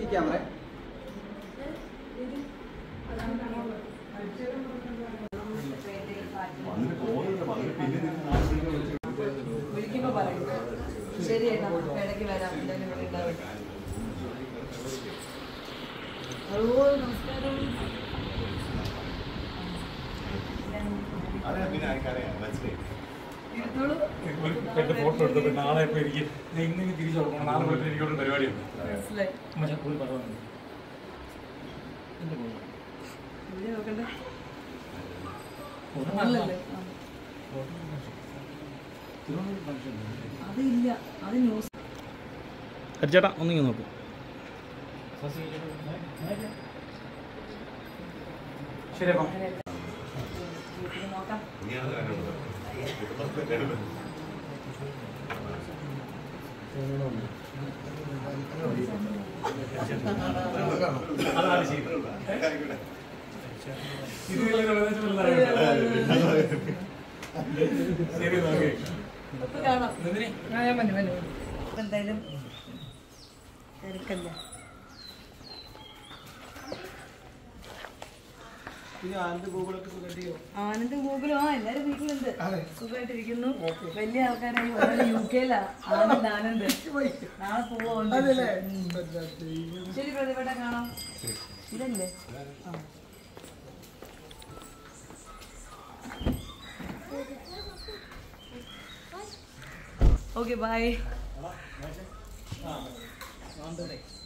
Camera വിളിക്കുമ്പോ പറയും ശരി ഏട്ടാ ഇടയ്ക്ക് വരാം എന്തായാലും ഇവിടെ ഉണ്ടാവും ഹലോ നമസ്കാരം ഇരുത്തോളൂ എന്റെ ഫോട്ടോ എടുത്തപ്പോ നാളെ ഇപ്പൊ എനിക്ക് ഇത് ഇന്ന് തിരിച്ചു കൊടുക്കണം നാളെ വെളുപ്പിന് എനിക്ക് ഒരു പരിപാടിയുണ്ട് മനസ്സിലായി മച്ചാ, പോയി പറഞ്ഞു ഇവിടെ നോക്കണ്ടേ അല്ലല്ലേ ആ. അതില്ല അത് ന്യൂസ് ചേട്ടാ ഒന്നിങ്ങനെ നോക്കൂ ശരി അപ്പം വീട്ടിൽ നോക്കാം അതാണ് ശരി ഇത് വലിയ നിർദ്ദേശമില്ലാതെ ശരി നോക്കേ ഇപ്പൊ കാണാം നന്ദിനി ആ, ഞാൻ വന്നു വന്നു അപ്പൊ എന്തായാലും തിരക്കല്ല ആനന്ദ് ഗൂഗിളും ആ എല്ലാരും വീട്ടിലുണ്ട് സുഖമായിട്ടിരിക്കുന്നു വലിയ ആൾക്കാരായി ഒരാൾ യു കെയിലാ ആനന്ദ് ആനന്ദ് നാളെ പോവാ ശരി പ്രതിഭട്ട കാണാം ഇതല്ലേ ആ ഓക്കെ ബൈ